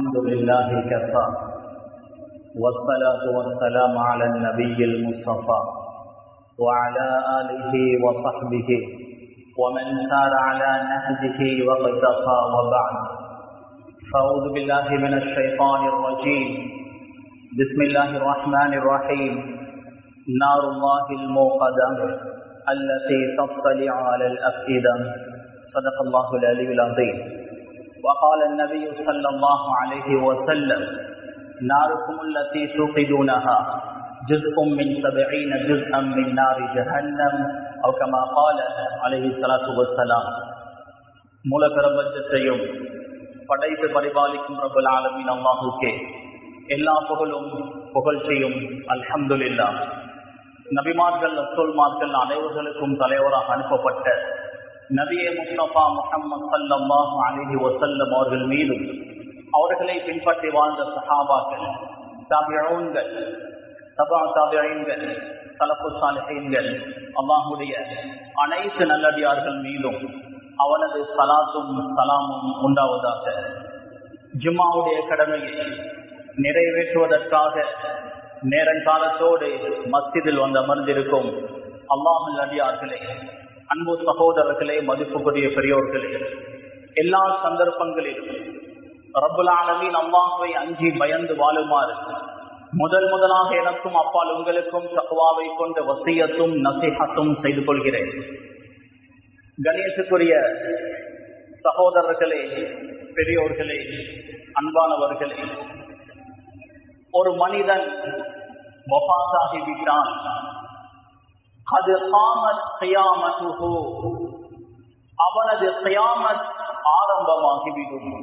الحمد لله كفى والصلاة والسلام على النبي المصطفى وعلى آله وصحبه ومن سار على نهجه واقتفى وبعد فأعوذ بالله من الشيطان الرجيم بسم الله الرحمن الرحيم نار الله الموقدة التي تطلع على الأفئدة صدق الله العلي العظيم وقال النبي صلى الله عليه وسلم ناركم التي توقدونها جزء من سبعين جزءا من نار جهنم أو كما قال عليه الصلاة والسلام மூல பிரபஞ்சத்தையும் படைத்து பரிபாலிக்கும் ரபுல் ஆலமின் அல்லாஹுக்கே எல்லா புகழும் புகழ்ச்சியும் அல்ஹம்துலில்லா நபிமார்கள் ரசோல்மார்கள் அனைவர்களுக்கும் தலைவராக அனுப்பப்பட்ட நபியே முஸ்தபா முகமது சல்லாஹ் அலிஹி வசல்லம் அவர்கள் மீதும் அவர்களை பின்பற்றி வாழ்ந்த சஹாபாக்கள் தாபியங்கள் சபா தாபியங்கள் தலப்பு சாலைகள் அல்லாஹுடைய அனைத்து நல்லடியார்கள் மீதும் அவனது சலாத்தும் சலாமும் உண்டாவதாக ஜும்மாவுடைய கடமையை நிறைவேற்றுவதற்காக நேரங்காலத்தோடு மஸ்ஜிதில் வந்து அமர்ந்திருக்கும் அல்லாஹல் அடியார்களே அன்பு சகோதரர்களே மதிப்புக்குரிய பெரியோர்களே எல்லா சந்தர்ப்பங்களிலும் ரபுல் ஆலமின் அல்லாஹுவை அஞ்சி பயந்து வாழுமாறு முதல் முதலாக எனக்கும் அப்பால் உங்களுக்கும் தக்குவாவை கொண்டு வசியத்தும் நசிஹத்தும் செய்து கொள்கிறேன் கணேசுக்குரிய சகோதரர்களே பெரியோர்களே அன்பானவர்களே ஒரு மனிதன் வபாசாகிவிட்டான் அது காமத் செய்யாமத்துகோ அவனது செய்யாமத் ஆரம்பமாகிவிடும்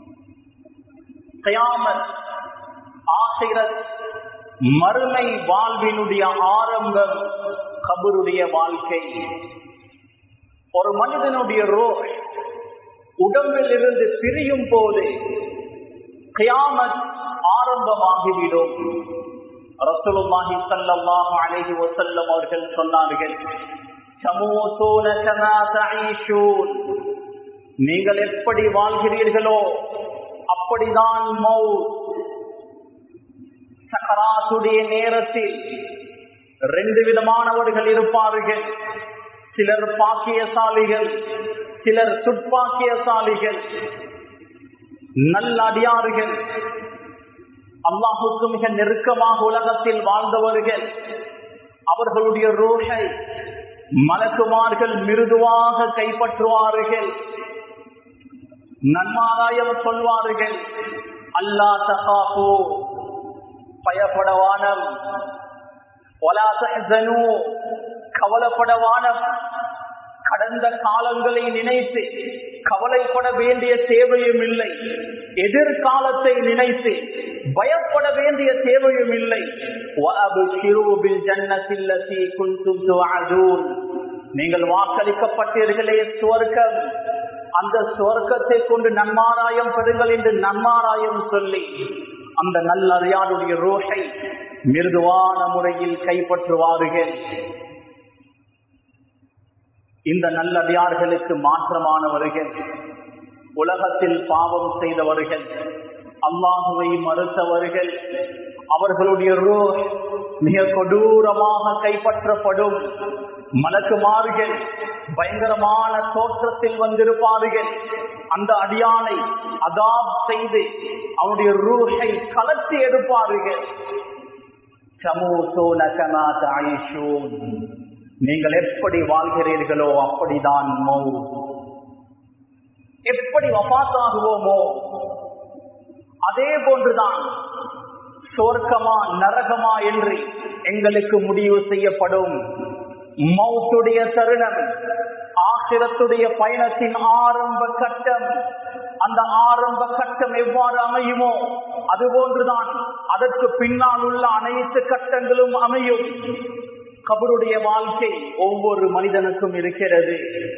செய்யாமத் ஆசிரத் மறுமை வாழ்வினுடைய ஆரம்பம் கபருடைய வாழ்க்கை ஒரு மனிதனுடைய ரோ உடம்பில் இருந்து பிரியும் போது கியாமத் ஆரம்பமாகிவிடும் ரசூலுல்லாஹி ஸல்லல்லாஹு அலைஹி வஸல்லம் அவர்கள் சொன்னார்கள் சமூதூன கமா தஈஷூன் நீங்கள் எப்படி வாழ்கிறீர்களோ அப்படிதான் மௌத் சக்கராத்துடைய நேரத்தில் ரெண்டு விதமானவர்கள் இருப்பார்கள் சிலர் பாக்கியசாலிகள் சிலர் துட்பாக்கியசாலிகள் நல்ல அடியார்கள் அல்லாஹுக்கு மிக நெருக்கமாக உலகத்தில் வாழ்ந்தவர்கள் அவர்களுடைய ரோஷை மலக்குமார்கள் மிருதுவாக கைப்பற்றுவார்கள் நன்மாராயம் சொல்வார்கள் அல்லா தகாப்போ பயப்படவானம் கவலைப்படவானம் கடந்த காலங்களை நினைத்து கவலைப்பட வேண்டிய தேவையும் இல்லை எதிர்காலத்தை நினைத்து பயப்பட வேண்டிய தேவையும் இல்லை நீங்கள் வாக்களிக்கப்பட்டீர்களே சுவர்க்கம் அந்த சுவர்க்கத்தை கொண்டு நன்மாராயம் பெறுங்கள் என்று நன்மாராயம் சொல்லி அந்த நல்லறியாருடைய ரோஷை மிருதுவான முறையில் கைப்பற்றுவார்கள் இந்த நல்லடியார்களுக்கு மாற்றமானவர்கள் உலகத்தில் பாவம் செய்தவர்கள் அல்லாஹுவை மறுத்தவர்கள் அவர்களுடைய ரோ மிக கொடூரமாக கைப்பற்றப்படும் மலக்குமார்கள் பயங்கரமான தோற்றத்தில் வந்திருப்பார்கள் அந்த அடியானை அதாப் செய்து அவனுடைய ரூஹை கலத்தி எடுப்பார்கள் நீங்கள் எப்படி வாழ்கிறீர்களோ அப்படிதான் மௌ எப்படி வபாத்தாகுவோமோ அதே போன்றுதான் சோர்க்கமா நரகமா என்று எங்களுக்கு முடிவு செய்யப்படும் மௌத்துடைய தருணம் ஆசிரத்துடைய பயணத்தின் ஆரம்ப கட்டம் அந்த ஆரம்ப கட்டம் எவ்வாறு அமையுமோ அதுபோன்றுதான் அதற்கு பின்னால் உள்ள அனைத்து கட்டங்களும் அமையும் கபருடைய வாழ்க்கை ஒவ்வொரு மனிதனுக்கும் இருக்கிறது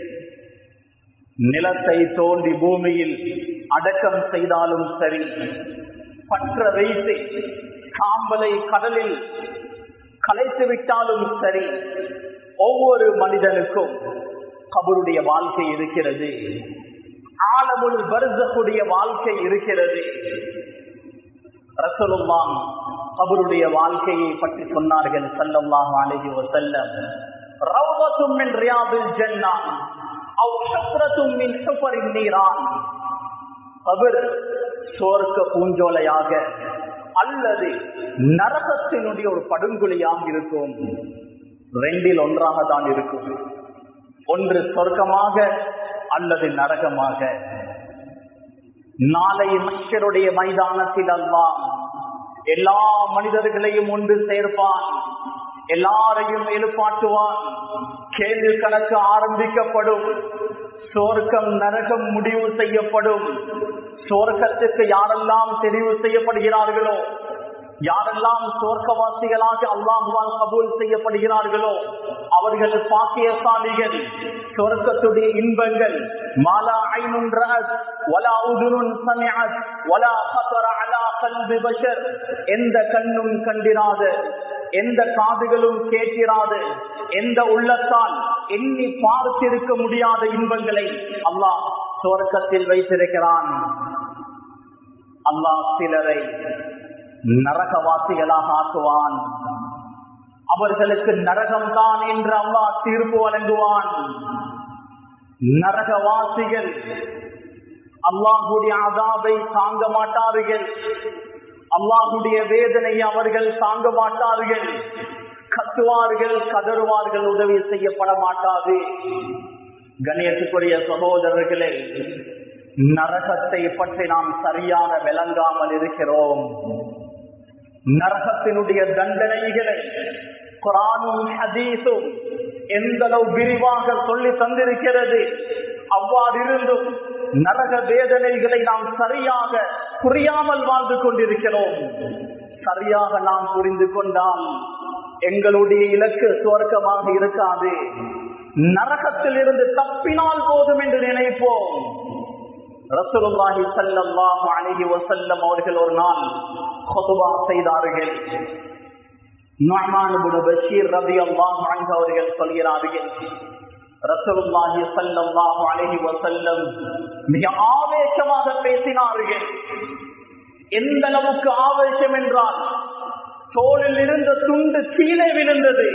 நிலத்தை தோண்டி பூமியில் அடக்கம் செய்தாலும் சரி பற்ற வைத்து காம்பலை கடலில் கலைத்து விட்டாலும் சரி ஒவ்வொரு மனிதனுக்கும் கபருடைய வாழ்க்கை இருக்கிறது ஆலமுல் பர்சகுடைய வாழ்க்கை இருக்கிறது ரசலுல்லாம் அவருடைய வாழ்க்கையை பற்றி சொன்னார்கள் சல்லல்லாஹு அலைஹி வஸல்லம் ரௌதத்தும் மின் ரியாபில் ஜன்னா அவ் ஷத்ரத்தும் மின் சுஃபரின் நீரான் அவர் சோர்க்க பூஞ்சோலையாக அல்லது நரகத்தினுடைய ஒரு படுங்கொலியாக இருக்கும் ரெண்டில் ஒன்றாக தான் இருக்கும் ஒன்று சொர்க்கமாக அல்லது நரகமாக நாளை மஷருடைய மைதானத்தில் அல்லாம் எல்லா மனிதர்களையும் ஒன்று சேர்ப்பான் எல்லாரையும் எழுப்பாட்டுவான் கேள்வி கணக்கு ஆரம்பிக்கப்படும் சோர்க்கம் நரகம் முடிவு செய்யப்படும் சோர்க்கத்துக்கு யாரெல்லாம் தெரிவு செய்யப்படுகிறார்களோ யாரெல்லாம் சோர்க்கவாசிகளாக அல்லாஹுவால் கபூல் செய்யப்படுகிறார்களோ அவர்கள் பாக்கியசாலிகள் சொர்க்கத்துடைய இன்பங்கள் மாலா ஐனுன் ரஅத் வலா உதுனுன் சமிஅத் வலா خطر على قلب بشر எந்த கண்ணும் கண்டிராத எந்த காதுகளும் கேட்டிராத எந்த உள்ளத்தால் எண்ணி பார்த்திருக்க முடியாத இன்பங்களை அல்லாஹ் சொர்க்கத்தில் வைத்திருக்கிறான் அல்லாஹ் சிலரை நரகவாசிகளாக ஆக்குவான் அவர்களுக்கு நரகம்தான் என்று அல்லாஹ் தீர்ப்பு வழங்குவான் நரகவாசிகள் அல்லாஹுடைய அதாபை தாங்க மாட்டார்கள் அல்லாஹுடைய வேதனை அவர்கள் தாங்க மாட்டார்கள் கத்துவார்கள் கதறுவார்கள் உதவி செய்யப்பட மாட்டாது கணேசுக்குரிய சகோதரர்களே நரகத்தை பற்றி நாம் சரியாக விளங்காமல் இருக்கிறோம் நரகத்தினுடைய தண்டனைகளை குரானும் ஹதீஸும் எந்த அளவு விரிவாக சொல்லி தந்திருக்கிறது அவ்வாறு இருந்தும் நரக வேதனைகளை நாம் சரியாக புரியாமல் வாழ்ந்து கொண்டிருக்கிறோம் சரியாக நாம் புரிந்து கொண்டால் எங்களுடைய இலக்கு சுவர்க்கமாக இருக்காது நரகத்தில் இருந்து தப்பினால் போதும் என்று நினைப்போம் ரசூலுல்லாஹி ஸல்லல்லாஹு அலைஹி வஸல்லம் அவர்கள் ஒரு நாள் குத்பா செய்தார்கள் நுஅமான் இப்னு பஷீர் ரலியல்லாஹு அன்ஹு அவர்கள் சொல்கிறார்கள் ரசூலுல்லாஹி ஸல்லல்லாஹு அலைஹி வஸல்லம் மிக ஆவேசமாக பேசினார்கள் எந்த அளவுக்கு ஆவேசம் என்றால் தோளில் இருந்த துண்டு கீழே விழுந்தது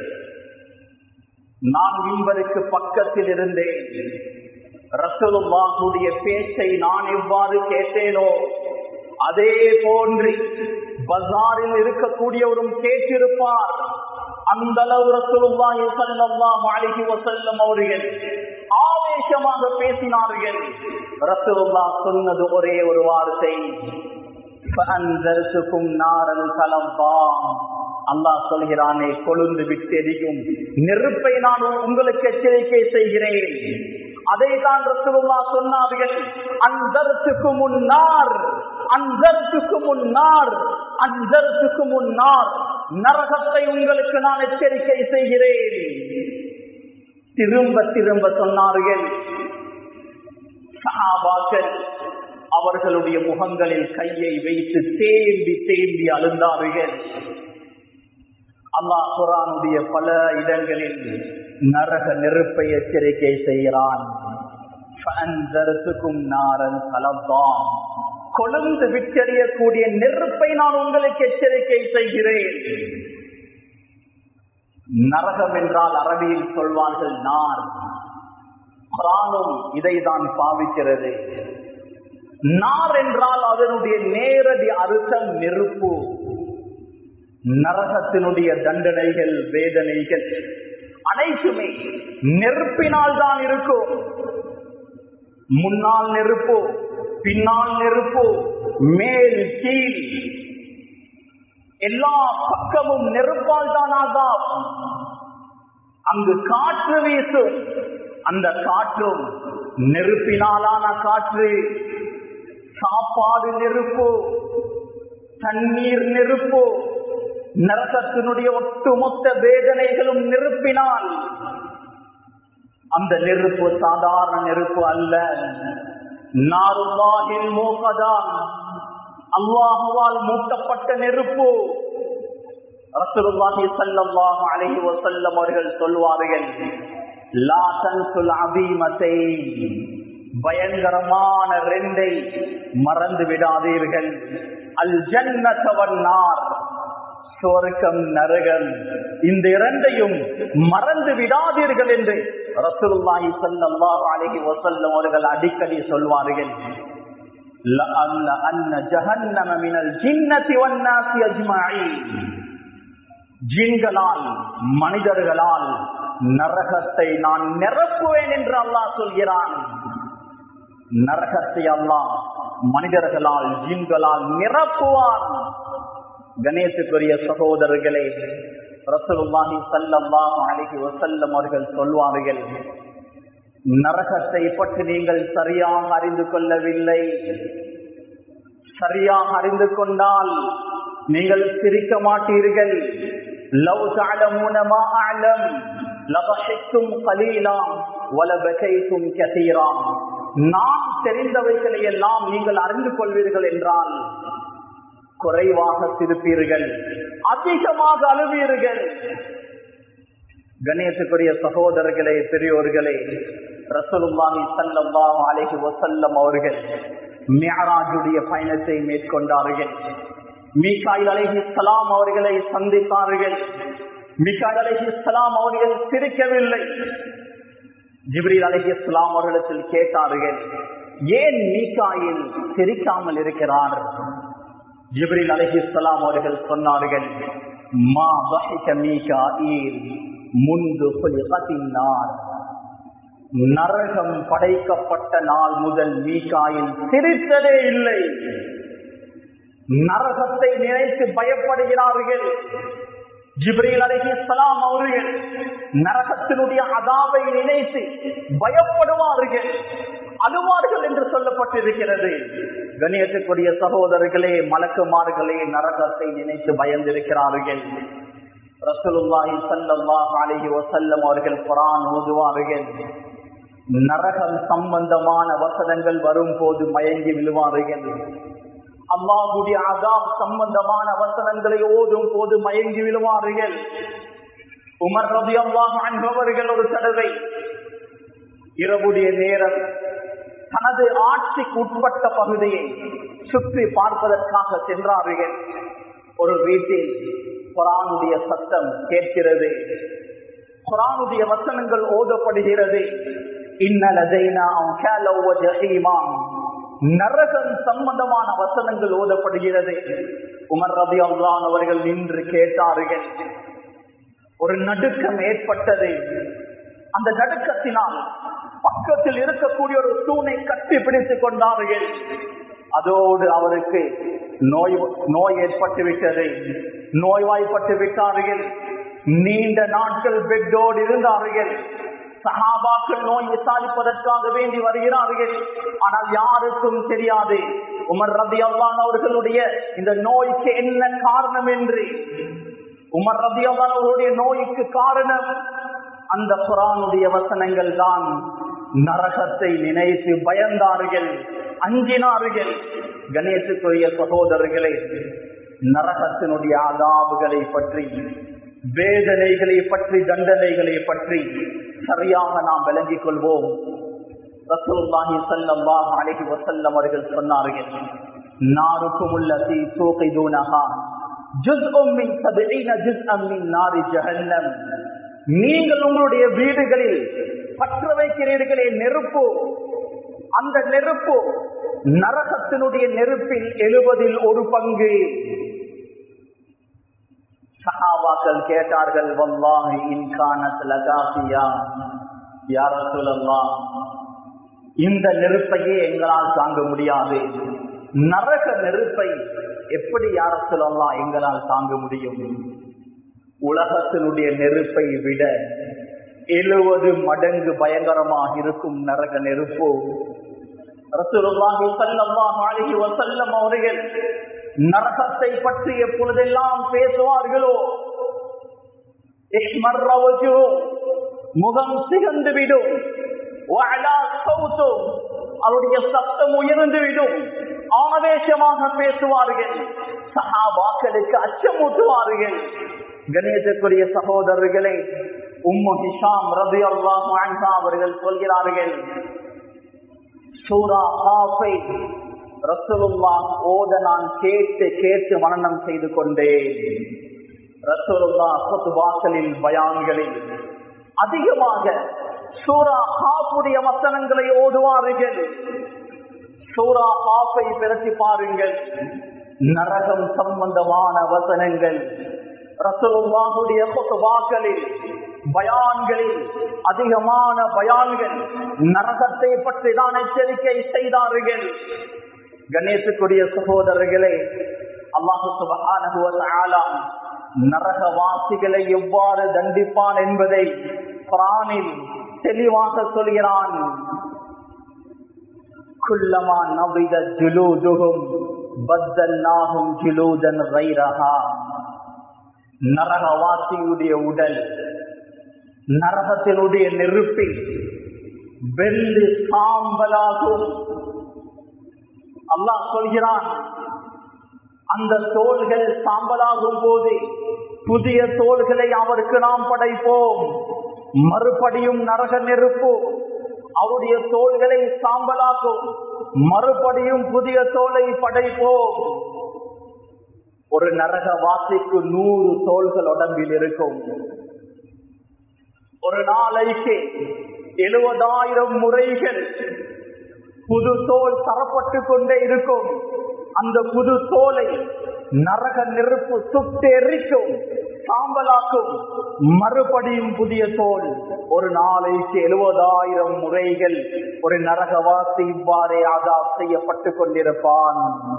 நான் இவருக்கு பக்கத்தில் இருந்தேன் ரசூலுல்லாஹுடைய பேச்சை நான் எவ்வாறு கேட்டேனோ அதே போன்று பஜாரில் இருக்கக்கூடியவரும் கேட்டிருப்பார் அந்த அளவு ரசூலுல்லாஹி ஸல்லல்லாஹு அலைஹி வஸல்லம் அவர்கள் ஆவேசமாக பேசினார்கள் ரசூலுல்லாஹ் சொன்னது ஒரே ஒரு வார்த்தை فأنذرتكم نارا تلظى அல்லாஹ் சொல்கிறானே கொழுந்து விட்டெறியும் நெருப்பை நான் உங்களுக்கு எச்சரிக்கை செய்கிறேன் அதை தான் ரசூலுல்லா சொன்னார்கள் அந்தரத்துக்கு முன்னார் அந்தரத்துக்கு முன்னார் அந்தரத்துக்கு முன்னார் நரகத்தை உங்களுக்கு நான் எச்சரிக்கை செய்கிறேன் திரும்ப திரும்ப சொன்னார்கள் சஹாபாக்கள் அவர்களுடைய முகங்களில் கையை வைத்து தேம்பி தேம்பி அழுந்தார்கள் அல்லாஹ் குரானுடைய பல இடங்களில் நரக நெருப்பை எச்சரிக்கை செய்கிறான் நாரன் கலப்பான் கொழுந்து விட்டறியக்கூடிய நெருப்பை நான் உங்களுக்கு எச்சரிக்கை செய்கிறேன் நரகம் என்றால் அரபியில் சொல்வார்கள் நார் குரானும் இதை தான் பாவிக்கிறது நார் என்றால் அதனுடைய நேரடி அர்த்தம் நெருப்பு நரகத்தினுடைய தண்டனைகள் வேதனைகள் அனைத்துமே நெருப்பினால் தான் இருக்கும் முன்னால் நெருப்பு பின்னால் நெருப்பு மேல் கீழ் எல்லா பக்கமும் நெருப்பால் தான் ஆகாம் அங்கு காற்று வீசும் அந்த காற்றும் நெருப்பினாலான காற்று சாப்பாடு நெருப்பு தண்ணீர் நெருப்பு நரகத்தினுடைய ஒட்டுமொத்த வேதனைகளும் நெருப்பினால் அந்த நெருப்பு சாதாரண நெருப்பு அல்ல நாருல்லாஹில் மோகதான் அல்லாஹுவால் மூட்டப்பட்ட நெருப்பு ரசூலுல்லாஹி ஸல்லல்லாஹு அலைஹி வஸல்லம் அவர்கள் சொல்வார்கள் லா தன்சுல் அபீமத்தை பயங்கரமான ரெண்டை மறந்து விடாதீர்கள் அல் ஜன்னத்தவன்னார் சொர்க்கம் நரகம் இந்த இரண்டையும் மறந்து விடாதீர்கள் என்று ரசூலுல்லாஹி ஸல்லல்லாஹு அலைஹி வஸல்லம் அவர்கள் அடிக்கடி சொல்வார்கள் لأن أن جهنم من الجنة والناس أجمعين ஜின்களால் மனிதர்களால் நரகத்தை நான் நிரப்புவேன் என்று அல்லாஹ் சொல்கிறான் நரகத்தை அல்லாஹ் மனிதர்களால் ஜின்களால் நிரப்புவான் கணேசுக்குரிய சகோதரர்களே ரசூலுல்லாஹி ஸல்லல்லாஹு அலைஹி வஸல்லம் அவர்கள் சொல்வார்கள் நரகத்தை பற்றி நீங்கள் சரியாக அறிந்து கொள்ளவில்லை சரியாக அறிந்து கொண்டால் நீங்கள் சிரிக்க மாட்டீர்கள் லவ் تعلمون ما اعلم لضحكتم قليلا ولبكيتم كثيرا நாம் தெரிந்தவைகளை எல்லாம் நீங்கள் அறிந்து கொள்வீர்கள் என்றால் குறைவாக சிரிப்பீர்கள் அதிகமாக அழுவீர்கள் கணேசக்குரிய சகோதரர்களே பெரியோர்களே ரசூலுல்லாஹி ஸல்லல்லாஹு அலைஹி வஸல்லம் அவர்கள் மிஅராஜுடைய பயணத்தை மேற்கொண்டார்கள் மீகாயில் அலைஹிஸ்ஸலாம் அவர்களை சந்தித்தார்கள் மீகாயில் அலைஹிஸ்ஸலாம் அவர்கள் சிரிக்கவில்லை ஜிப்ரீல் அலைஹிஸ்ஸலாம் அவர்களிடத்தில் கேட்டார்கள் ஏன் மீகாயில் சிரிக்காமல் இருக்கிறார் ஜிப்ரீல் அலைஹிஸ்ஸலாம் அவர்கள் சொன்னார்கள் மா வஹிக மீகாயில் முன்பு நார் நரகம் படைக்கப்பட்ட நாள் முதல் மீகாயில் சிரித்ததே இல்லை நரகத்தை நினைத்து பயப்படுகிறார்கள் ஜிப்ரீல் அலைஹிஸ்ஸலாம் அவர்கள் நரகத்தினுடைய அதாவை நினைத்து பயப்படுவார்கள் அழுவார்கள் என்று சொல்லப்பட்டிருக்கிறது கணியத்துக்குரிய சகோதரர்களே மலக்குமார்களே நரகத்தை நினைத்து பயந்திருக்கிறார்கள் ரசூலுல்லாஹி ஸல்லல்லாஹு அலைஹி வஸல்லம் அவர்கள் குர்ஆன் ஓதுவார்கள் நரகம் சம்பந்தமான வசனங்கள் வரும் போது மயங்கி விழுவார்கள் அல்லாஹுடைய அதாப் சம்பந்தமான வசனங்களை ஓதும் போது மயங்கி விழுவார்கள் உமர் ரபி அல்லாஹ் அன்பவர்கள் ஒரு தடவை இரவுடைய நேரம் தனது ஆட்சிக்கு உட்பட்ட பகுதியை சுற்றி பார்ப்பதற்காக சென்றார்கள் ஒரு வீட்டில் குரானுடைய சத்தம் கேட்கிறது குரானுடைய வசனங்கள் ஓதப்படுகிறது நரகம் சம்பந்தமான வசனங்கள் ஓதப்படுகிறது உமர் ரபி அல்லான் அவர்கள் நின்று கேட்டார்கள் ஒரு நடுக்கம் ஏற்பட்டது அந்த நடுக்கத்தினால் பக்கத்தில் இருக்கக்கூடிய ஒரு தூணை கட்டி பிடித்துக் கொண்டார்கள் அதோடு அவருக்கு நோய் நோய் ஏற்பட்டு விட்டது நோய்வாய்ப்பட்டு விட்டார்கள் நீண்ட நாட்கள் பெட்டோடு இருந்தார்கள் சகாபாக்கள் நோய் விசாரிப்பதற்காக வேண்டி வருகிறார்கள் ஆனால் யாருக்கும் தெரியாது உமர் ரபி அல்லான் அவர்களுடைய இந்த நோய்க்கு என்ன காரணம் என்று உமர் ரபி அல்லான் அவர்களுடைய நோய்க்கு காரணம் அந்த குரானுடைய வசனங்கள் தான் நரகத்தை நினைத்து பயந்தார்கள் அஞ்சினார்கள் கணேசுக்குரிய சகோதரர்களே நரகத்தினுடைய ஆதாபுகளை பற்றி வேதனைகளை பற்றி தண்டனைகளை பற்றி சரியாக நாம் விளங்கிக் கொள்வோம் ரசூலுல்லாஹி ஸல்லல்லாஹு அலைஹி வஸல்லம் அவர்கள் சொன்னார்கள் நாருக்கும் உள்ளதி தூகிதுனஹா ஜுஸ்உம் மின் 70 ஜுஸ்அம் மின் நாரி ஜஹன்னம் நீங்கள் உங்களுடைய வீடுகளில் பற்ற வைக்கிறீர்களே நெருப்பு அந்த நெருப்பு நரகத்தினுடைய நெருப்பில் எழுவதில் ஒரு பங்கு சஹாபாக்கள் கேட்டார்கள் வல்லாஹி இன்கானத் லகாசியா யார சொல்லலாம் இந்த நெருப்பையே எங்களால் தாங்க முடியாது நரக நெருப்பை எப்படி யார சொல்லலாம் எங்களால் தாங்க முடியும் உலகத்தினுடைய நெருப்பை விட எழுவது மடங்கு பயங்கரமாக இருக்கும் நரக நெருப்பு ரசூலுல்லாஹி ஸல்லல்லாஹு அலைஹி வஸல்லம் அவர்கள் நரகத்தை பற்றி எப்பொழுதெல்லாம் பேசுவார்களோ முகம் சிகந்து விடும் அவருடைய சத்தம் உயர்ந்து விடும் ஆவேசமாக பேசுவார்கள் சஹாபாக்களுக்கு அச்சமூட்டுவார்கள் கணேசக்குரிய சகோதரர்களே உம்மு ஹிஷாம் ரபி அல்லாஹ் அவர்கள் சொல்கிறார்கள் சூரா ஹாஃபை ரசூலுல்லா ஓத நான் கேட்டு கேட்டு மனநம் செய்து கொண்டேன் ரசூலுல்லா சொத்துவாசலில் பயான்களில் அதிகமாக சூரா ஹாஃபுடைய வசனங்களை ஓதுவார்கள் சூரா ஹாஃபை பிரட்டி பாருங்கள் நரகம் சம்பந்தமான வசனங்கள் ரசூலுல்லாஹுடைய சொத்துவாக்களில் பயான்களில் அதிகமான பயான்கள் நரகத்தை பற்றி தான் எச்சரிக்கை செய்தார்கள் கணேசுக்குரிய சகோதரர்களே அல்லாஹு சுபஹான நரகவாசிகளை எவ்வாறு தண்டிப்பான் என்பதை குரானில் தெளிவாக சொல்கிறான் குல்லமா நவித ஜுலூதுகும் பத்தல்லாகும் ஜுலூதன் ரைரஹா நரகவாசியுடைய உடல் நரகத்தினுடைய நெருப்பில் வெள்ளி சாம்பலாகும் அல்லாஹ் சொல்கிறான் அந்த தோள்கள் சாம்பலாகும் போது புதிய தோள்களை அவருக்கு நாம் படைப்போம் மறுபடியும் நரக நெருப்பு அவருடைய தோள்களை சாம்பலாக்கும் மறுபடியும் புதிய தோலை படைப்போம் ஒரு நரக வாசிக்கு நூறு தோள்கள் உடம்பில் இருக்கும் ஒரு நாளைக்கு எழுபதாயிரம் முறைகள் புது தோல் தரப்பட்டு கொண்டே இருக்கும் அந்த புது தோலை நரக நெருப்பு சுட்டு எரிக்கும் சாம்பலாக்கும் மறுபடியும் புதிய தோல் ஒரு நாளைக்கு எழுபதாயிரம் முறைகள் ஒரு நரகவாசி இவ்வாறே ஆதா செய்யப்பட்டு கொண்டிருப்பான்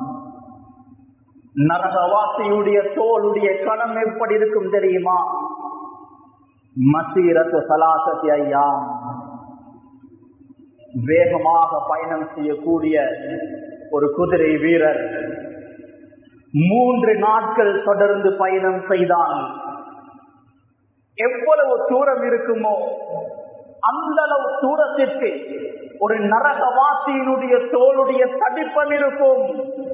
நரகவாசியுடைய தோளுடைய கணம் எப்படி இருக்கும் தெரியுமா மசீரத்து சலாசத்தி ஐயா வேகமாக பயணம் செய்யக்கூடிய ஒரு குதிரை வீரர் மூன்று நாட்கள் தொடர்ந்து பயணம் செய்தான் எவ்வளவு தூரம் இருக்குமோ அந்த அளவு தூரத்திற்கு ஒரு நரகவாசியினுடைய தோளுடைய தடிப்பம் இருக்கும்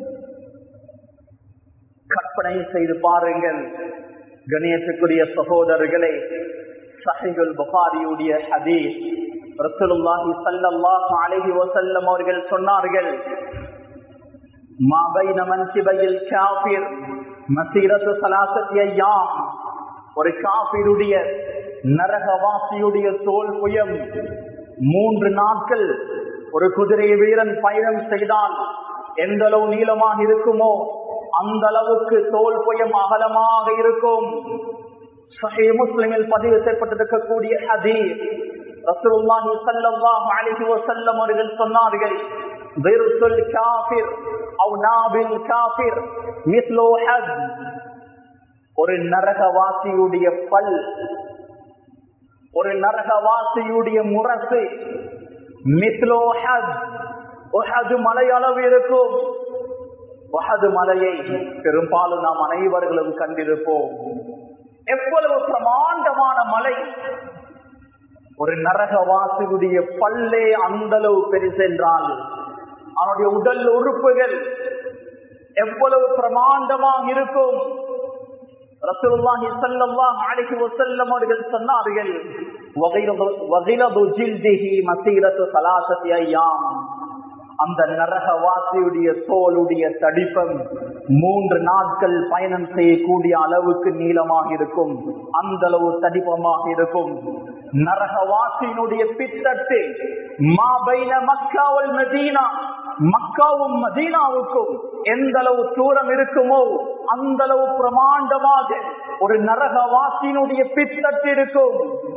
கற்பனை செய்து பாருங்கள் கணேசக்குரிய சகோதரர்களே சஹிகுல் புகாரியுடைய ஹதீஸ் ரசூலுல்லாஹி ஸல்லல்லாஹு அலைஹி வஸல்லம் அவர்கள் சொன்னார்கள் மா பைன மன்சிபையில் காஃபிர் மசீரத்து ஸலாசத்தி அய்யாம் ஒரு காஃபிருடைய நரகவாசியுடைய தோல் புயம் மூன்று நாட்கள் ஒரு குதிரை வீரன் பயணம் செய்தால் எந்த அளவு நீளமாக இருக்குமோ அந்த அளவுக்கு தோல் புயம் அகலமாக இருக்கும் சஹீ முஸ்லிமில் பதிவு செய்யப்பட்டிருக்கக்கூடிய ஹதீஸ் ரசூலுல்லாஹி ஸல்லல்லாஹு அலைஹி வஸல்லம் அவர்கள் சொன்னார்கள் விர்சுல் காஃபிர் அவு நாபில் காஃபிர் மிஸ்லு ஹத் ஒரு நரகவாசியுடைய பல் ஒரு நரகவாசியுடைய முரசு மிஸ்லோ ஹத் உஹது மலை அளவு இருக்கும் உஹது மலையை பெரும்பாலும் நாம் அனைவர்களும் கண்டிருப்போம் எவ்வளவு பிரமாண்டமான மலை ஒரு நரகவாசியுடைய பல்லே அந்த அளவு பெருசென்றால் அவனுடைய உடல் உறுப்புகள் எவ்வளவு பிரமாண்டமாக இருக்கும் ரசூலுல்லாஹி ஸல்லல்லாஹு அலைஹி வஸல்லம் அவர்கள் சொன்னார்கள் வகிலது ஜில்திஹி மஸீரத்து ஸலாசத்தி அய்யாம் அந்த நரகவாசியுடைய தோலுடைய தடிப்பம் மூன்று நாட்கள் பயணம் செய்யக்கூடிய அளவுக்கு நீளமாக இருக்கும் அந்த அளவு தடிப்பமாக இருக்கும் நரகவாசியினுடைய பித்தட்டு மாபைன மக்காவல் மதீனா மக்காவும் மதீனாவுக்கும் எந்த அளவு தூரம் இருக்குமோ அந்த அளவு பிரமாண்டமாக ஒரு நரகவாசியினுடைய பித்தட்டு இருக்கும்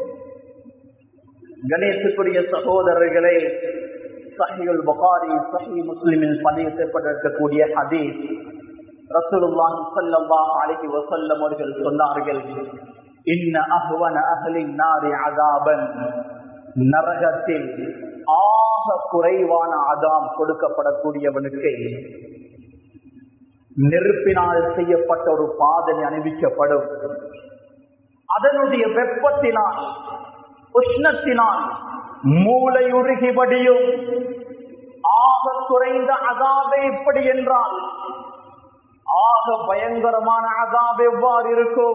கணேசுக்குரிய சகோதரர்களே சஹியுல் புகாரி சஹி முஸ்லிமில் பதிவு செய்யப்பட்டிருக்கக்கூடிய ஹதீஸ் ரசூலுல்லாஹி ஸல்லல்லாஹு அலைஹி வஸல்லம் அவர்கள் சொன்னார்கள் இன்ன அஹ்வன அஹ்லின் நாரி அஸாபன் நரகத்தில் ஆக குறைவான அதாம் கொடுக்கப்படக்கூடியவனுக்கு நெருப்பினால் செய்யப்பட்ட ஒரு பாதனை அணிவிக்கப்படும் அதனுடைய வெப்பத்தினால் உஷ்ணத்தினால் மூளை உருகிபடியும் ஆக குறைந்த அதாபே எப்படி என்றால் ஆக பயங்கரமான அதாப் எவ்வாறு இருக்கும்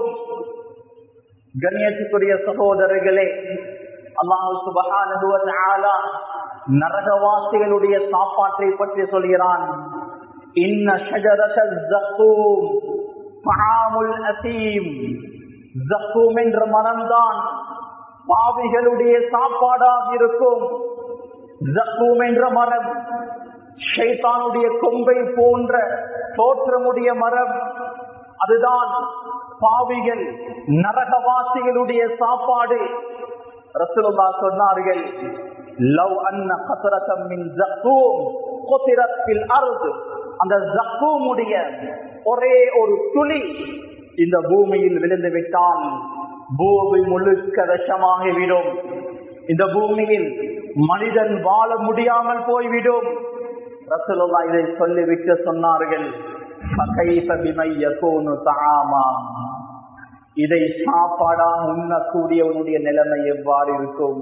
கண்ணியத்துக்குரிய சகோதரர்களே அல்லாஹு சுபஹானஹு வ தஆலா நரகவாசிகளுடைய சாப்பாட்டை பற்றி சொல்கிறான் இன்ன ஷஜரத ஜக்கூம் பஆமுல் அசீம் ஜக்கூம் என்ற மரம்தான் பாவிகளுடைய சாப்பாடாக இருக்கும் ஜக்கூம் என்ற மரம் ஷைத்தானுடைய கொம்பை போன்ற தோற்றமுடைய மரம் அதுதான் பாவிகள் நரகவாசிகளுடைய சாப்பாடு ரசூலுல்லா சொன்னார்கள் லவ் அன்ன கசரத்தம் மின் ஜக்கூம் குதிரத்தில் அருது அந்த ஜக்கூமுடைய ஒரே ஒரு துளி இந்த பூமியில் விழுந்து விட்டால் பூமி முழுக்க விஷமாகிவிடும் இந்த பூமியில் மனிதன் வாழ முடியாமல் போய்விடும் ரசூலுல்லா இதை சொல்லிவிட்டு சொன்னார்கள் فَكَيْفَ بِمَنْ يَكُونُ طَعَامًا இதை சாப்பாடாக உண்ணக்கூடியவனுடைய நிலைமை எவ்வாறு இருக்கும்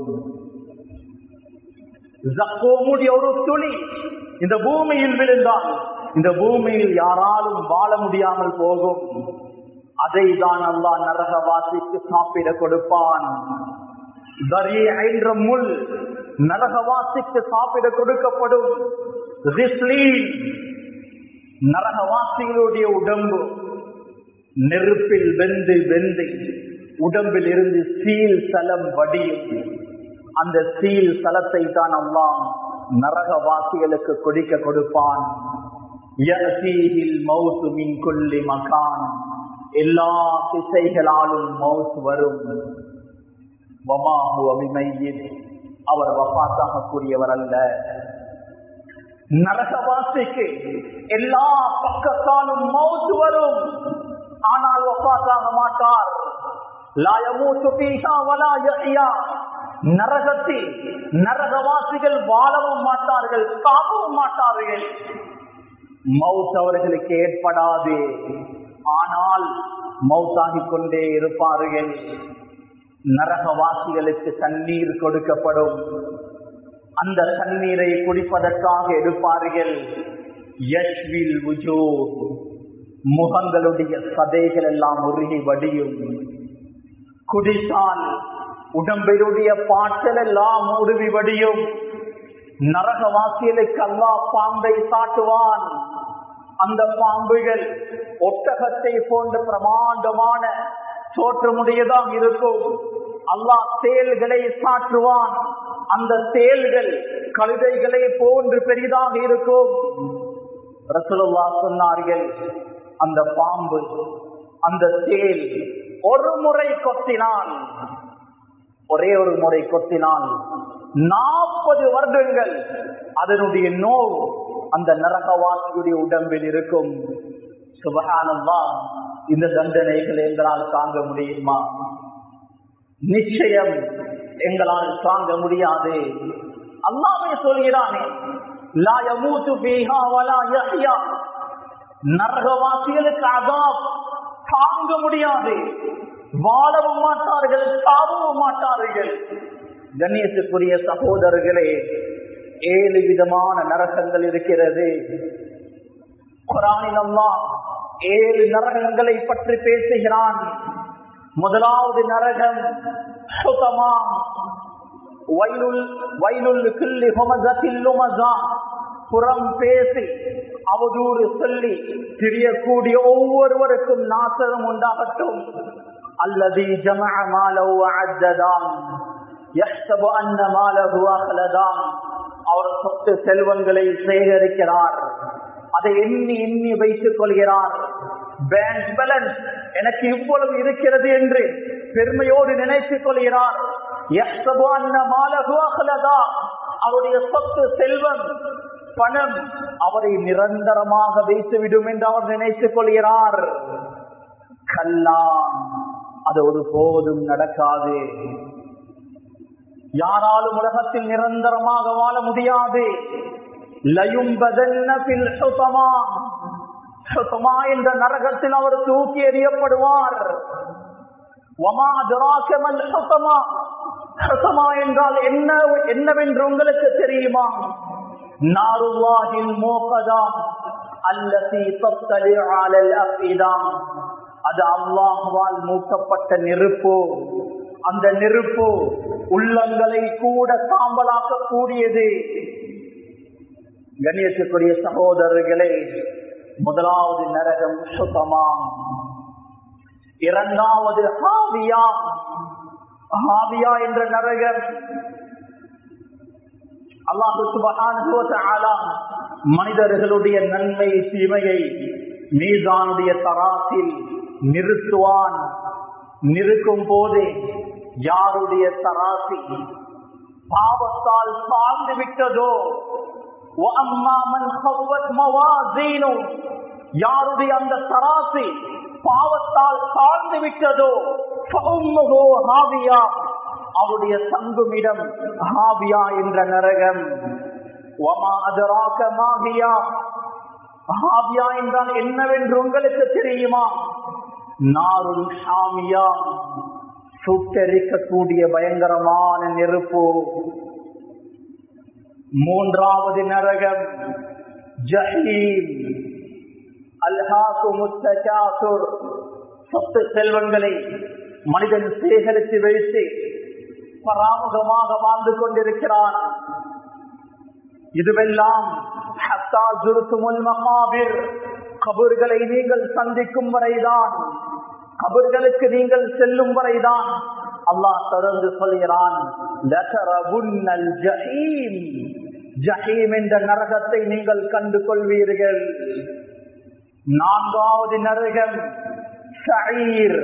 ஜக்கோமுடைய ஒரு துளி இந்த பூமியில் விழுந்தால் இந்த பூமியில் யாராலும் வாழ முடியாமல் போகும் அதை தான் அல்லாஹ் நரகவாசிக்கு சாப்பிட கொடுப்பான் தரிய என்ற முள் நரகவாசிக்கு சாப்பிட கொடுக்கப்படும் ரிஸ்லீன் நரகவாசிகளுடைய உடம்பு நெருப்பில் வெந்து வெந்து உடம்பில் இருந்து சீல் சலம் வடியும் அந்த சீல் சலத்தை தான் அல்லாம் நரகவாசிகளுக்கு கொடுக்க கொடுப்பான் மவுத்து மின் கொல்லி மகான் எல்லா திசைகளாலும் மவுத் வரும் வமாஹு அபிமையில் அவர் வபாத்தாக கூறியவர் அல்ல நரகவாசிக்கு எல்லா பக்கத்தாலும் மவுத்து வரும் ஆனால் வபாத்தாக மாட்டார் நரகத்தில் நரகவாசிகள் வாழவும் மாட்டார்கள் காக்கவும் மாட்டார்கள் மவுத் அவர்களுக்கு ஏற்படாது ஆனால் மவுத்தாகிக் கொண்டே இருப்பார்கள் நரகவாசிகளுக்கு தண்ணீர் கொடுக்கப்படும் அந்த தண்ணீரை குடிப்பதற்காக எடுப்பார்கள் யஷ்வில் உஜோ முகங்களுடைய சதைகள் எல்லாம் உருகி வடியும் குடித்தால் உடம்பினுடைய பாட்டல் எல்லாம் உருவி வடியும் நரகவாசிகளுக்கு அல்லா பாம்பை சாட்டுவான் அந்த பாம்புகள் ஒட்டகத்தை போன்ற பிரமாண்டமான தோற்றமுடையதாக இருக்கும் அல்லாஹ் தேல்களை சாற்றுவான் அந்த தேல்கள் கழுதைகளை போன்று பெரிதாக இருக்கும் ரசூலுல்லா சொன்னார்கள் அந்த பாம்பு அந்த தேல் ஒரு முறை கொத்தினால் ஒரே ஒரு முறை கொத்தினால் நாற்பது வருடங்கள் அதனுடைய நோவு அந்த நரகவாசியுடைய உடம்பில் இருக்கும் சுபகானந்தா இந்த தண்டனைகள் எங்களால் தாங்க முடியுமா நிச்சயம் எங்களால் தாங்க முடியாது அல்லாமே சொல்கிறானே நரகவாசிகளுக்கு அதாப் தாங்க முடியாது வாழவும் மாட்டார்கள் சாவவும் மாட்டார்கள் கண்ணியத்துக்குரிய சகோதரர்களே ஏழு விதமான நரகங்கள் இருக்கிறது குரானில் அல்லா ஏழு நரகங்களை பற்றி பேசுகிறான் முதலாவது நரகம் சுத்தமா வயலுள் வயலுள் கிள்ளி ஹொமசில்லுமசா புறம் பேசி அவதூறு சொல்லி திரியக்கூடிய ஒவ்வொருவருக்கும் நாசகம் உண்டாகட்டும் அல்லது ஜமாலவ் அஜதான் யஹ்சபு அன்ன மாலஹு அஹ்லதான் அவர் சொத்து செல்வங்களை சேகரிக்கிறார் அதை எண்ணி எண்ணி வைத்துக் கொள்கிறார் பேங்க் பேலன்ஸ் எனக்கு இவ்வளவு இருக்கிறது என்று பெருமையோடு நினைத்துக் கொள்கிறார் யஹ்சபு அன்ன மாலஹு அஹ்லதான் அவருடைய சொத்து செல்வம் பணம் அவரை நிரந்தரமாக வைத்துவிடும் என்று அவர் நினைத்துக் கொள்கிறார் கல்லாம் அது ஒரு போதும் நடக்காது யாராலும் உலகத்தில் நிரந்தரமாக வாழ முடியாது என்ற நரகத்தில் அவர் தூக்கி எறியப்படுவார் என்றால் என்ன என்னவென்று உங்களுக்கு தெரியுமா நாருவாகில் மோகதாம் அல்லசி தொத்தலில் அப்பிதாம் அது அல்லாஹுவால் மூட்டப்பட்ட நெருப்பு அந்த நெருப்பு உள்ளங்களை கூட சாம்பலாக்க கூடியது கண்ணியத்துக்குரிய சகோதரர்களே முதலாவது நரகம் சுத்தமா இரண்டாவது ஹாவியா ஹாவியா என்ற நரகம் அல்லாஹு சுபஹான மனிதர்களுடைய நன்மை தீமையை மீதானுடைய தராசில் நிறுத்துவான் நிறுக்கும் போது யாருடைய தராசி பாவத்தால் சார்ந்து விட்டதோ யாருடைய அந்த தராசி பாவத்தால் சார்ந்து விட்டதோ அவருடைய தங்குமிடம் ஹாவியா என்ற நரகம் ஹாவியா என்றால் என்னவென்று உங்களுக்கு தெரியுமா நாருள் ஷாமியா சுட்டெரிக்கக்கூடிய பயங்கரமான நெருப்பு மூன்றாவது நரகம் ஜஹீம் அல்ஹாக்கு முத்தூர் சொத்து செல்வங்களை மனிதன் சேகரித்து வைத்து பராமுகமாக வாழ்ந்து கொண்டிருக்கிறான் இதுவெல்லாம் கபூர்களை நீங்கள் சந்திக்கும் வரைதான் கபர்களுக்கு நீங்கள் செல்லும் வரைதான் அல்லாஹ் தொடர்ந்து சொல்கிறான் ஜஹீம் என்ற நரகத்தை நீங்கள் கண்டு கொள்வீர்கள் நான்காவது நரகம் ஷயீர்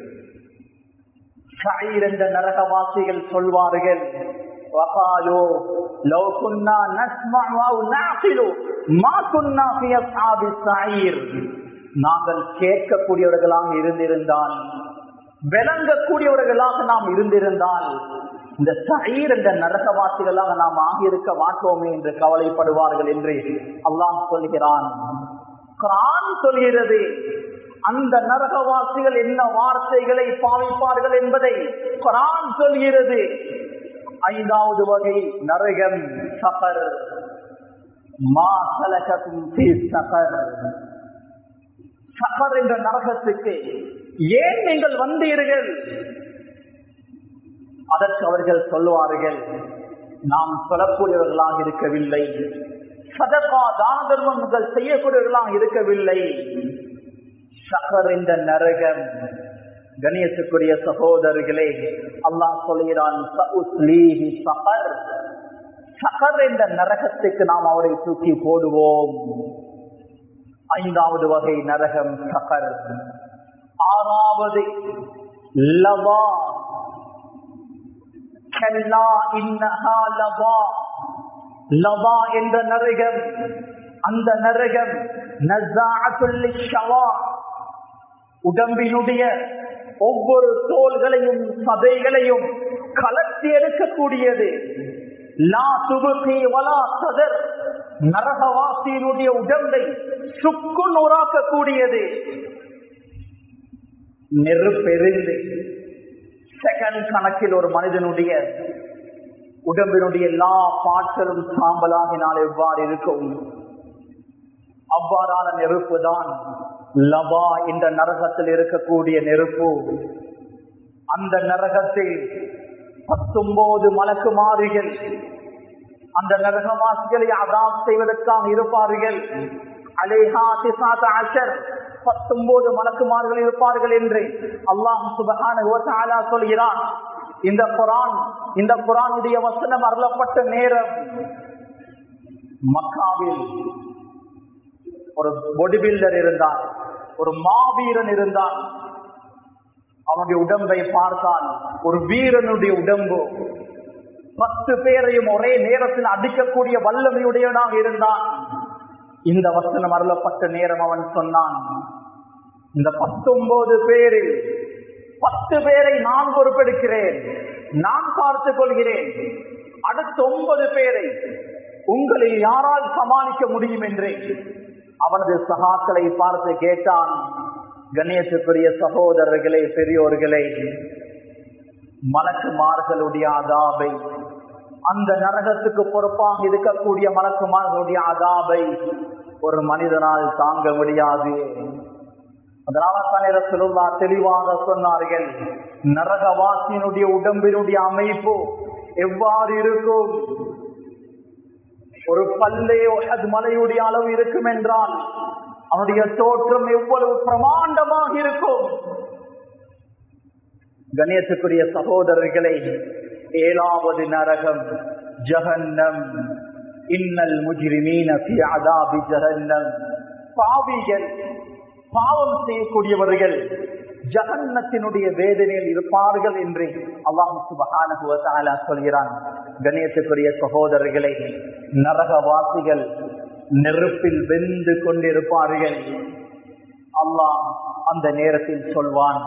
ஷயீர் என்ற நரகவாசிகள் சொல்வார்கள் وقالوا لو كنا نسمع او نعقل ما كنا في اصحاب السعير நாங்கள் கேட்கக்கூடியவர்களாக இருந்திருந்தால் விளங்கக்கூடியவர்களாக நாம் இருந்திருந்தால் இந்த சயீர் என்ற நரகவாசிகளாக நாம் ஆகியிருக்க மாட்டோமே என்று கவலைப்படுவார்கள் என்று அல்லாஹ் சொல்கிறான் குரான் சொல்கிறது அந்த நரகவாசிகள் என்ன வார்த்தைகளை பாவிப்பார்கள் என்பதை குரான் சொல்கிறது ஐந்தாவது வகை நரகம் சகர் மா சலகத்தும் சகர் சகர் என்ற நரகத்துக்கு ஏன் நீங்கள் வந்தீர்கள் அதற்கு அவர்கள் சொல்லுவார்கள் நாம் சொல்லக்கூடியவர்களாக இருக்கவில்லை சதகா தான தர்மங்கள் செய்யக்கூடியவர்களாக இருக்கவில்லை சகர் என்ற நரகம் கணியத்துக்குரிய சகோதரர்களே அல்லாஹ் சொல்கிறான் சகர் சகர் என்ற நரகத்துக்கு நாம் அவரை தூக்கி போடுவோம் ஐந்தாவது வகை நரகம் சகர் ஆறாவது லவா கல்லா இன்னஹா லவா லவா என்ற நரகம் அந்த நரகம் நஸாஅத்துல் ஷவா உடம்பினுடைய ஒவ்வொரு தோள்களையும் சதைகளையும் கலத்தி எடுக்கக்கூடியது லா துபுகி வலா சதர் நரகவாசியினுடைய உடம்பை சுக்கு நூறாக்கக்கூடியது நெருப்பெறிந்து செகண்ட் கணக்கில் ஒரு மனிதனுடைய உடம்பினுடைய எல்லா பாட்களும் சாம்பலாகினால் எவ்வாறு இருக்கும் அவ்வாறான நெருப்பு தான் லபா என்ற நரகத்தில் இருக்கக்கூடிய நெருப்பு அந்த நரகத்தில் பத்தொன்பது மலக்குமாரிகள் அந்த நரகவாசிகளை அதாம் செய்வதற்காக இருப்பார்கள் அலேஹா திசாத அஷர் பத்தொன்பது மலக்குமார்கள் இருப்பார்கள் என்று அல்லாஹ் சுபகான சொல்கிறான் இந்த குரான் இந்த குரானுடைய வசனம் அருளப்பட்ட நேரம் மக்காவில் ஒரு பொடி பில்டர் இருந்தான் ஒரு மாவீரன் இருந்தான் அவனுடைய உடம்பை பார்த்தான் ஒரு வீரனுடைய உடம்பு பத்து பேரையும் ஒரே நேரத்தில் அடிக்கக்கூடிய வல்லமையுடையவனாக இருந்தான் இந்த வசனம் அருளப்பட்ட நேரம் அவன் சொன்னான் இந்த பத்தொன்பது பேரில் பத்து பேரை நான் பொறுப்பெடுக்கிறேன் நான் பார்த்துக் கொள்கிறேன் அடுத்த ஒன்பது பேரை உங்களில் யாரால் சமாளிக்க முடியும் என்று அவனது சகாக்களை பார்த்து கேட்டான் கணேசத்துக்குரிய சகோதரர்களே பெரியோர்களே மலக்குமார்களுடைய அதாபை அந்த நரகத்துக்கு பொறுப்பாக இருக்கக்கூடிய மலக்குமார்களுடைய அதாபை ஒரு மனிதனால் தாங்க முடியாது அதனால சொல்லுவா தெளிவாக சொன்னார்கள் நரகவாசியினுடைய உடம்பினுடைய அமைப்பு எவ்வாறு இருக்கும் ஒரு பல்லே அது மலையுடைய அளவு இருக்கும் என்றால் அவனுடைய தோற்றம் எவ்வளவு பிரமாண்டமாக இருக்கும் கணேசக்குரிய சகோதரர்களை ஏழாவது நரகம் ஜஹன்னம் இன்னல் முஜிரிமீன அதாபி ஜஹன்னம் பாவிகள் பாவம் செய்யக்கூடியவர்கள் ஜகன்னத்தினுடைய வேதனையில் இருப்பார்கள் என்று அல்லாஹு சுபகான சொல்கிறான் கணேசக்குரிய சகோதரர்களை நரகவாசிகள் நெருப்பில் வெந்து கொண்டிருப்பார்கள் அல்லாஹ் அந்த நேரத்தில் சொல்வான்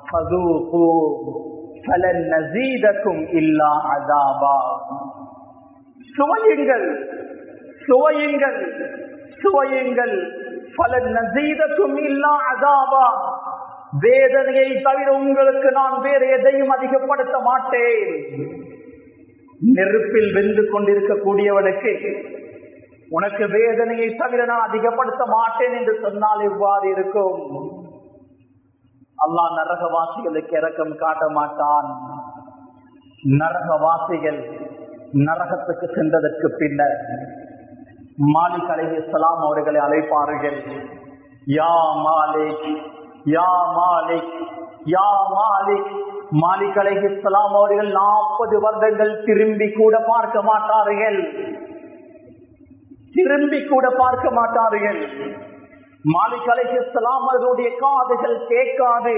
இல்லா அதாபா சுவையுங்கள் சுவையுங்கள் சுவையுங்கள் பலன் நசீதக்கும் இல்லா அதாபா வேதனையை தவிர உங்களுக்கு நான் வேறு எதையும் அதிகப்படுத்த மாட்டேன் நெருப்பில் வெந்து கொண்டிருக்கக்கூடியவனுக்கு உனக்கு வேதனையை தவிர நான் அதிகப்படுத்த மாட்டேன் என்று சொன்னால் இவ்வாறு இருக்கும் அல்லாஹ் நரகவாசிகளுக்கு இறக்கம் காட்ட மாட்டான் நரகவாசிகள் நரகத்துக்கு சென்றதற்கு பின்னர் மாலிக் அலஹி சலாம் அவர்களை அழைப்பார்கள் யா மாலிக் யா மாலிக் யா மாலிக் மாலிக் அலஹி சலாம் அவர்கள் நாற்பது வருடங்கள் திரும்பி கூட பார்க்க மாட்டார்கள் திரும்பி கூட பார்க்க மாட்டார்கள் மாலிக் அலைஹிஸ்லாம் அவர்களுடைய காதுகள் கேட்காது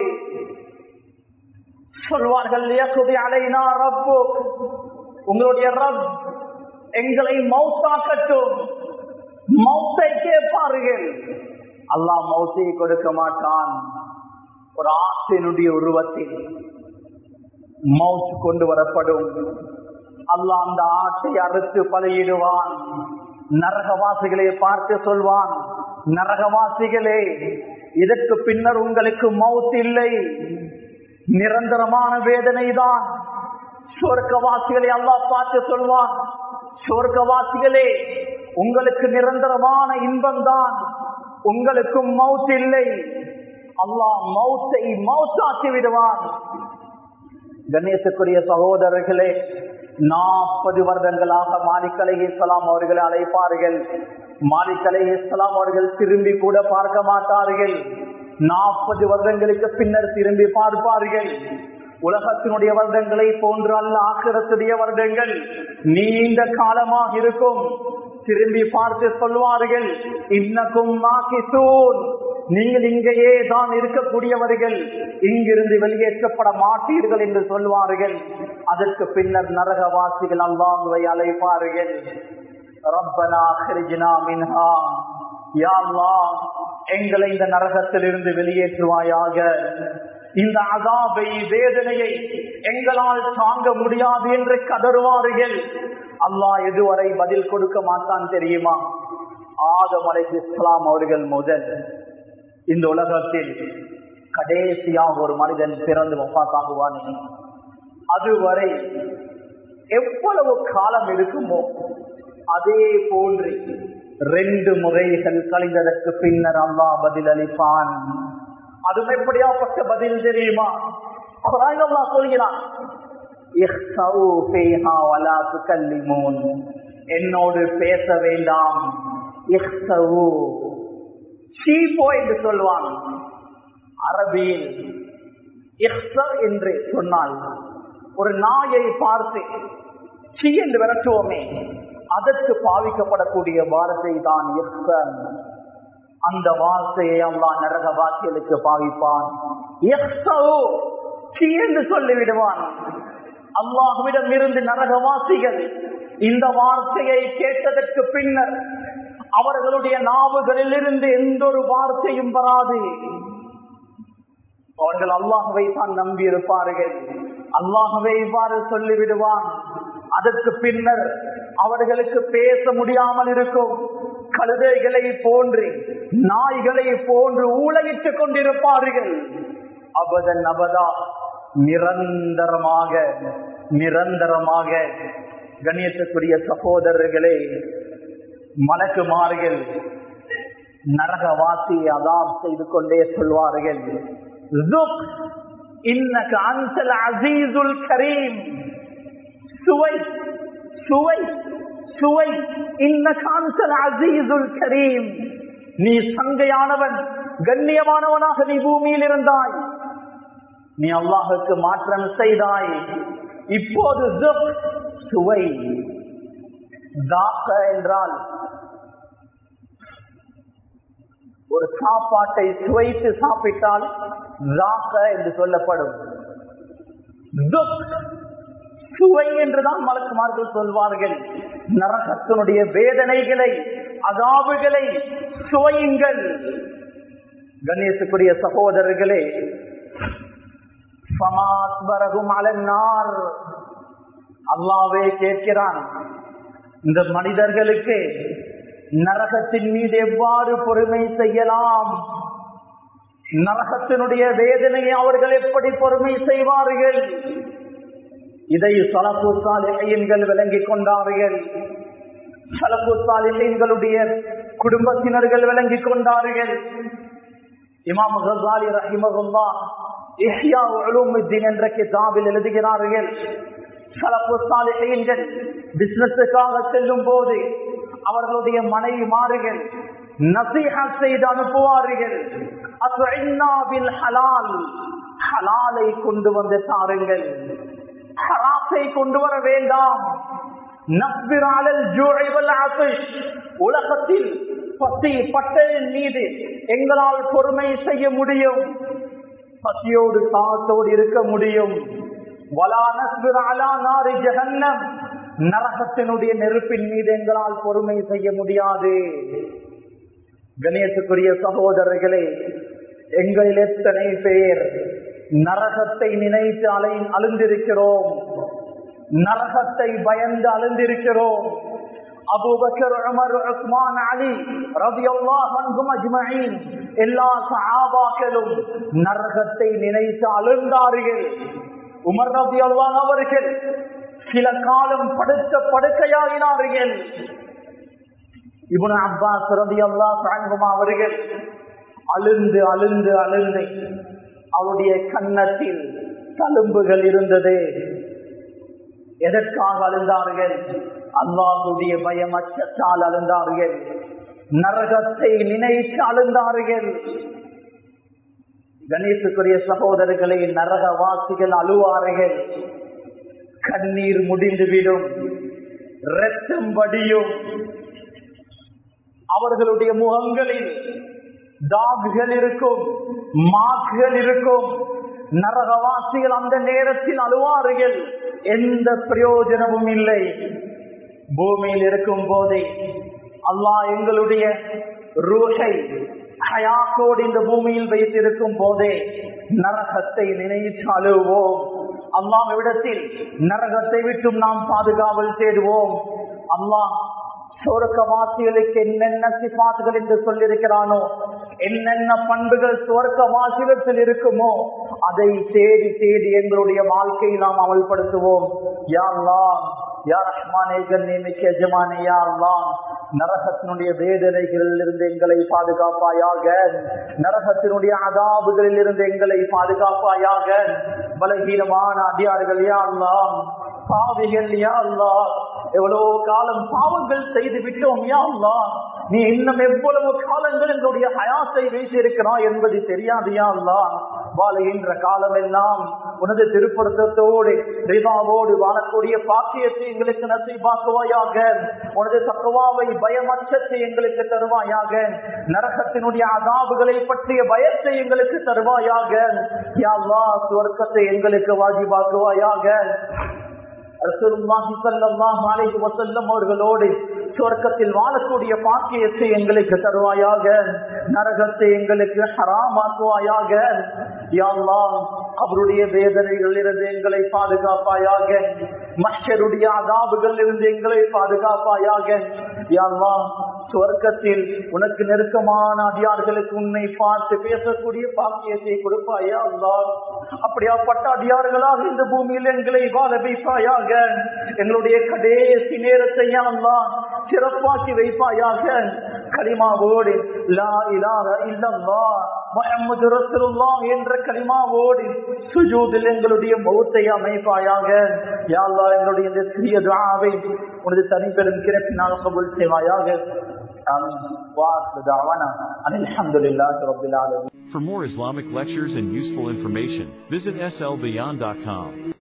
சொல்வார்கள் அலைனா ரப்பு உங்களுடைய ரப் எங்களை மௌத்தாக்கட்டும் மௌத்தை கேட்பார்கள் அல்லாஹ் மௌத்தை கொடுக்க மாட்டான் ஒரு ஆற்றினுடைய உருவத்தில் மவுத் கொண்டு வரப்படும் அல்லாஹ் அந்த ஆட்டை அறுத்து பலியிடுவான் நரகவாசிகளை பார்த்து சொல்வான் நரகவாசிகளே இதற்கு பின்னர் உங்களுக்கு மவுத் இல்லை நிரந்தரமான வேதனை தான் சொர்க்கவாசிகளை அல்லாஹ் பார்த்து சொல்வான் சொர்க்கவாசிகளே உங்களுக்கு நிரந்தரமான இன்பம் தான் உங்களுக்கும் மவுத் இல்லை அல்லாஹ் மவுத்தை மவுத்தாக்கி விடுவான் கணேசக்குரிய சகோதரர்களே நாற்பது வருடங்களாக மாலிக் அலை இஸ்லாம் அவர்களை அழைப்பார்கள் மாலிக் அலை இஸ்லாம் அவர்கள் திரும்பி கூட பார்க்க மாட்டார்கள் நாற்பது வருடங்களுக்கு பின்னர் திரும்பி பார்ப்பார்கள் உலகத்தினுடைய வருடங்களை போன்று அல்ல ஆக்கிரத்துடைய வருடங்கள் நீண்ட காலமாக இருக்கும் திரும்பி பார்த்து சொல்வார்கள் இன்னக்கும் நாக்கிசூன் நீங்கள் இங்கேயே தான் இருக்கக்கூடியவர்கள் இங்கிருந்து வெளியேற்றப்பட மாட்டீர்கள் என்று சொல்வார்கள் அதற்கு பின்னர் நரகவாசிகள் அல்லாஹுவை அழைப்பார்கள் ரப்பனா ஹிரிஜினா மின்ஹா யா அல்லாஹ் எங்களை இந்த நரகத்திலிருந்து வெளியேற்றுவாயாக இந்த அதாபை வேதனையை எங்களால் தாங்க முடியாது என்று கதறுவார்கள் அல்லாஹ் எதுவரை பதில் கொடுக்க மாட்டான் தெரியுமா ஆதம் அலை இஸ்லாம் அவர்கள் முதல் இந்த உலகத்தில் கடைசியாக ஒரு மனிதன் பிறந்து ஒப்பாத்தாகுவானே அதுவரை எவ்வளவு காலம் இருக்குமோ அதே போன்று ரெண்டு முறைகள் கழிந்ததற்கு பின்னர் அல்லாஹ் பதில் அளிப்பான் அது எப்படியாப்பட்ட பதில் தெரியுமா குரான் அல்லாஹ் சொல்கிறான் "இஹ்ஸவு ஃபீஹா வலா துகல்லிமூன்." என்னோடு பேச வேண்டாம் இஹ்ஸவு. சீப்போ என்று சொல்வான் அரபியில் இஹ்ஸ என்று சொன்னால் ஒரு நாயை பார்த்து சி என்று விரட்டுவோமே அதற்கு பாவிக்கப்படக்கூடிய வார்த்தை தான் இஹ்சன் அந்த வார்த்தையை அல்லா நரக வாக்கியலுக்கு பாவிப்பான் இஹ்ஸவு. சி என்று சொல்லிவிடுவான் அல்லாஹுவிடம் இருந்து நரகவாசிகள் இந்த வார்த்தையை கேட்டதற்கு பின்னர் அவர்களுடைய நாவுகளில் இருந்து எந்த ஒரு வார்த்தையும் வராது அவர்கள் அல்லாஹுவை தான் நம்பி இருப்பார்கள் அல்லாஹுவை இவ்வாறு சொல்லிவிடுவான் அதற்கு பின்னர் அவர்களுக்கு பேச முடியாமல் இருக்கும் கழுதைகளை போன்று நாய்களை போன்று ஊழையிட்டுக் கொண்டிருப்பார்கள் அபதன் அபதா நிரந்தரமாக நிரந்தரமாக கண்ணியத்துக்குரிய சகோதரர்களே மலக்குமார்கள் நரகவாசியை அதாப் செய்து கொண்டே சொல்வார்கள் "ذُقْ إِنَّكَ أَنْتَ الْعَزِيزُ الْكَرِيمُ சுவை சுவை சுவை இன்னக அன்சல் அசீசுல் கரீம் நீ சங்கையானவன் கண்ணியமானவனாக நீ பூமியில் இருந்தாய் நீ அல்லாஹுக்கு மாற்றம் செய்தாய் இப்போது ஜுக், சுவை தாக்க என்றால் ஒரு சாப்பாட்டை சுவைத்து சாப்பிட்டால் தாக்க என்று சொல்லப்படும் துக், சுவை என்றுதான் மலக்குமார்கள் சொல்வார்கள் நரகத்தினுடைய வேதனைகளை அதாவுகளை சுவையுங்கள் கணேசுக்குரிய சகோதரர்களே சமாஸ்வரகும் அலன்னார் அல்லாவே கேட்கிறான் இந்த மனிதர்களுக்கு நரகத்தின் மீது எவ்வாறு பொறுமை செய்யலாம் நரகத்தினுடைய வேதனையை அவர்கள் எப்படி பொறுமை செய்வார்கள் இதை சலப்பு சாலிகையன்கள் விளங்கிக் கொண்டார்கள் சலப்பு சாலிகையன்களுடைய குடும்பத்தினர்கள் விளங்கிக் கொண்டார்கள் இமாம் ஹசாலி ரஹிமகுல்லா இஹ்யா உலூமுத்தீன் என்ற கிதாபில் எழுதுகிறார்கள் சலப்பு சாலிகையன்கள் பிசினஸுக்காக செல்லும் போது அவர்களுடைய மனைவி மாறுகள் நசீஹா செய்து அனுப்புவார்கள் அத்இன்னா பில் ஹலால் ஹலாலை கொண்டு வந்து தாருங்கள் ஹராத்தை கொண்டு வர வேண்டாம் நஸ்பிர் அலல் ஜூஇ வல் அத்ஷ் உலகத்தில் பசி பட்டலின் மீது எங்களால் பொறுமை செய்ய முடியும் பசியோடு தாகத்தோடு இருக்க முடியும் வலா நஸ்பிர் அலா நாரி ஜஹன்னம் நரகத்தினுடைய நெருப்பின் மீது எங்களால் பொறுமை செய்ய முடியாது கணேசுக்குரிய சகோதரர்களே எங்களில் எத்தனை பேர் நரகத்தை நினைத்து அலை அழுந்திருக்கிறோம் நரகத்தை பயந்து அழுந்திருக்கிறோம் அபூபக்கர் உமர் உஸ்மான் அலி ரலியல்லாஹு அன்ஹும் அஜ்மஈன் எல்லா சஹாபாக்களும் நரகத்தை நினைத்து அழுந்தார்கள் உமர் ரலியல்லாஹு அவர்கள் சில காலம் படுத்த படுக்கையாகினார்கள் இவன் அப்பாஸ் ரலியல்லாஹு அன்ஹும் அவர்கள் அழுந்து அழுந்து அழுந்து அவருடைய கன்னத்தில் தழும்புகள் இருந்தது எதற்காக அழுந்தார்கள் அல்லாஹுடைய பயம் அச்சத்தால் அழுந்தார்கள் நரகத்தை நினைத்து அழுந்தார்கள் கணேசுக்குரிய சகோதரர்களை நரகவாசிகள் அழுவார்கள் கண்ணீர் முடிந்துவிடும் ரத்தம் வடியும் அவர்களுடைய முகங்களில் டாகுகள் இருக்கும் மாக்குகள் இருக்கும் நரகவாசிகள் அந்த நேரத்தில் அழுவார்கள் எந்த பிரயோஜனமும் இல்லை பூமியில் இருக்கும் போதே அல்லாஹ் எங்களுடைய ரூஹை ஹயாத்தோடு இந்த பூமியில் வைத்திருக்கும் போதே நரகத்தை நினைத்து அழுவோம் அல்லாஹ்விடத்தில் நரகத்தை விட்டும் நாம் பாதுகாவல் தேடுவோம் அல்லாஹ் சுவர்க்கவாசிகளுக்கு என்னென்ன சிபாத்துகள் என்று சொல்லியிருக்கிறானோ என்னென்ன பண்புகள் சுவர்க்கவாசிகத்தில் இருக்குமோ அதை தேடி தேடி எங்களுடைய வாழ்க்கையை நாம் அமல்படுத்துவோம் யாரெல்லாம் யா ரஹ்மானே கண்ணியமிக்க எஜமானே யா அல்லாஹ் நரகத்தினுடைய வேதனைகளில் இருந்து எங்களை பாதுகாப்பாயாக நரகத்தினுடைய அதாபுகளில் இருந்து எங்களை பாதுகாப்பாயாக பலகீனமான அடியார்கள் யா அல்லாஹ் பாவிகள் யா அல்லாஹ் எவ்வளவு காலம் பாவங்கள் செய்து விட்டோம் யா அல்லாஹ் நீ இன்னும் எவ்வளவு காலங்கள் எங்களுடைய ஹயாத்தை வைத்திருக்கிறாய் என்பது தெரியாது யா அல்லாஹ் வாழுகின்ற காலம் எல்லாம் உனது திருப்பொருத்தத்தோடு ரிதாவோடு வாழக்கூடிய பாக்கியத்தை எங்களுக்கு நசைபாக்குவாயாக உனது தக்குவாவை பயமச்சத்தை எங்களுக்கு தருவாயாக நரகத்தினுடைய அதாபுகளை பற்றிய பயத்தை எங்களுக்கு தருவாயாக யா அல்லாஹ் சுவர்க்கத்தை எங்களுக்கு வாஜிபாக்குவாயாக ரசூலுல்லாஹி ஸல்லல்லாஹு அலைஹி வஸல்லம் அவர்களோடு சொர்க்கத்தில் வாழக்கூடிய பாக்கியத்தை எங்களுக்கு தருவாயாக நரகத்தை எங்களுக்கு ஹராமாக்குவாயாக யா அல்லாஹ் அவருடைய வேதனைகள் இருந்து எங்களை பாதுகாப்பாயாக மஷருடைய அதாபுகள் இருந்து எங்களை பாதுகாப்பாயாக யா அல்லாஹ் சொர்க்கத்தில் உனக்கு நெருக்கமான அடியார்களுக்கு உன்னை பார்த்து பேசக்கூடிய பாக்கியத்தை கொடுப்பாயா அல்லாஹ் அப்படியாப்பட்ட அடியார்களாக இந்த பூமியில் எங்களை வாழ வைப்பாயாக எங்களுடைய கடைசி நேரத்தை அல்லாஹ் சிறப்பாக்கி வைப்பாயாக கலிமாவோடு லா இலாஹ இல்லல்லாஹ் முஹம்மது ரசூலுல்லாஹ் என்ற கலிமாவோடு சுஜூதில் எங்களுடைய மௌத்தை அமைப்பாயாக யா அல்லாஹ் எங்களுடைய இந்த சிறிய துஆவை உனது தனிப்பெரும் கிரப்பினால் கபூல் செய்வாயாக ஆமீன் வாஹ் தஅவானா அல்ஹம்துலில்லாஹி ரப்பில் ஆலமீன் For more Islamic lectures and useful information, visit slbeyond.com.